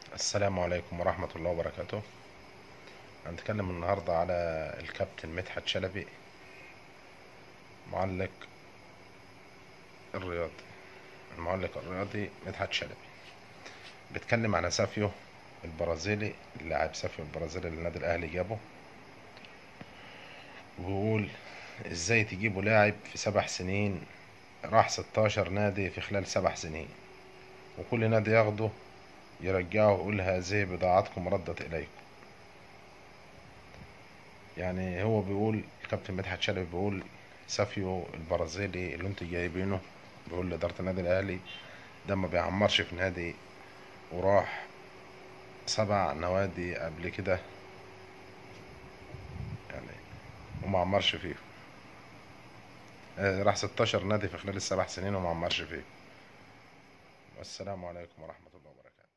السلام عليكم ورحمة الله وبركاته هنتكلم النهاردة على الكابتن مدحت شلبي معلق الرياضي المعلق الرياضي مدحت شلبي بيتكلم على سافيو البرازيلي اللاعب سافيو البرازيلي اللي النادي الأهلي جابه وبيقول ازاي تجيبوا لاعب في سبع سنين راح 16 نادي في خلال سبع سنين وكل نادي ياخده يرجعه ويقول هذه بضاعتكم ردت إليكم يعني هو بيقول الكابتن مدحت شلبي بيقول سافيو البرازيلي اللي انتوا جايبينه بيقول لإدارة النادي الأهلي ده ما بيعمرش في نادي وراح سبع نوادي قبل كده يعني وما عمرش فيهم آه، راح 16 نادي في خلال السبع سنين وما عمرش فيه والسلام عليكم ورحمة الله وبركاته